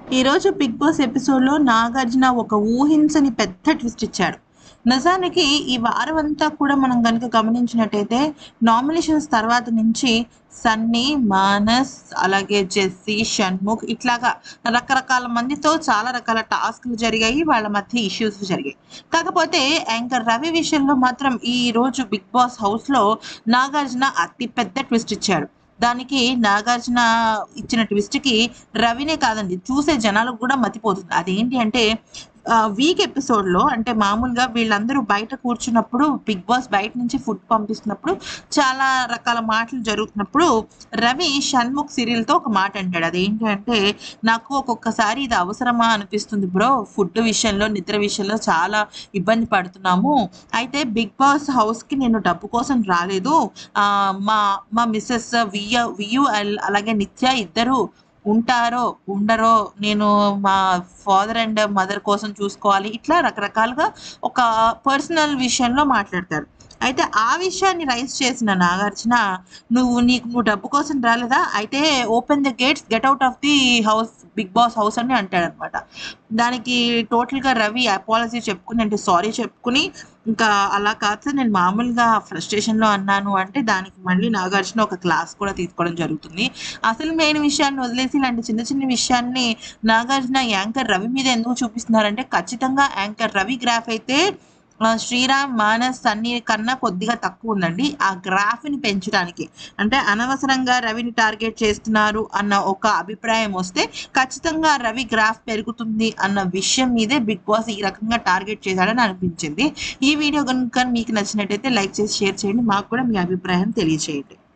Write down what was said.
ఈరోజు big boss ఎపిసోడ్లో నాగార్జున ఒక ఊహించని పెద్ద ట్విస్ట్ ఇచ్చాడు నిజానికి ఈ వారం అంతా కూడా మనం కనుక గమనించినట్టయితే నామినేషన్స్ తర్వాత నుంచి సన్నీ మానస్ అలాగే జెస్సీ షణ్ముఖ్ ఇట్లాగా రకరకాల మందితో చాలా రకాల టాస్క్లు జరిగాయి వాళ్ళ మధ్య ఇష్యూస్ జరిగాయి కాకపోతే యాంకర్ రవి విషయంలో మాత్రం ఈ రోజు బిగ్ బాస్ హౌస్లో నాగార్జున అతి పెద్ద ట్విస్ట్ ఇచ్చాడు దానికి నాగార్జున ఇచ్చిన ట్విస్ట్కి రవినే కాదండి చూసే జనాలకు కూడా మతిపోతుంది అదేంటి అంటే వీక్ ఎపిసోడ్లో అంటే మామూలుగా వీళ్ళందరూ బయట కూర్చున్నప్పుడు బిగ్ బాస్ బయట నుంచి ఫుడ్ పంపిస్తున్నప్పుడు చాలా రకాల మాటలు జరుగుతున్నప్పుడు రవి షణ్ముఖ్ సీరియల్తో ఒక మాట అంటాడు అదేంటి అంటే నాకు ఒక్కొక్కసారి ఇది అవసరమా అనిపిస్తుంది బ్రో ఫుడ్ విషయంలో నిద్ర విషయంలో చాలా ఇబ్బంది పడుతున్నాము అయితే బిగ్ బాస్ హౌస్కి నేను డబ్బు కోసం రాలేదు ఆ, మా మా మిస్సెస్ వియ వియు అల్- అలాగే నిత్య ఇద్దరు ఉంటారో ఉండరో నేను మా ఫాదర్ అండ్ మదర్ కోసం చూసుకోవాలి ఇట్లా రకరకాలుగా ఒక పర్సనల్ విషయంలో మాట్లాడతారు అయితే ఆ విషయాన్ని రైస్ చేసిన నాగార్జున నువ్వు నీకు నువ్వు డబ్బు కోసం రాలేదా అయితే open the gates get out of the house big boss house అని అంటాడనమాట దానికి టోటల్గా రవి అపాలజీ చెప్పుకుని అంటే సారీ చెప్పుకుని ఇంకా అలా కాదు సార్ నేను మామూలుగా ఫ్రస్ట్రేషన్లో అన్నాను అంటే దానికి మళ్ళీ నాగార్జున ఒక క్లాస్ కూడా తీసుకోవడం జరుగుతుంది అసలు మెయిన్ విషయాన్ని వదిలేసి ఇలాంటి చిన్న చిన్న విషయాన్ని నాగార్జున యాంకర్ రవి మీద ఎందుకు చూపిస్తున్నారంటే ఖచ్చితంగా యాంకర్ రవి గ్రాఫ్ అయితే ఆ, శ్రీరామ్ మానస్ సన్నీ కన్నా కొద్దిగా తక్కువ ఉందండి ఆ గ్రాఫ్ని పెంచడానికి అంటే అనవసరంగా రవిని టార్గెట్ చేస్తున్నారు అన్న ఒక అభిప్రాయం వస్తే ఖచ్చితంగా రవి గ్రాఫ్ పెరుగుతుంది అన్న విషయం మీదే బిగ్ బాస్ ఈ రకంగా టార్గెట్ చేశాడని అనిపించింది ఈ వీడియో కనుక మీకు నచ్చినట్టయితే లైక్ చేసి షేర్ చేయండి మాకు కూడా మీ అభిప్రాయం తెలియచేయండి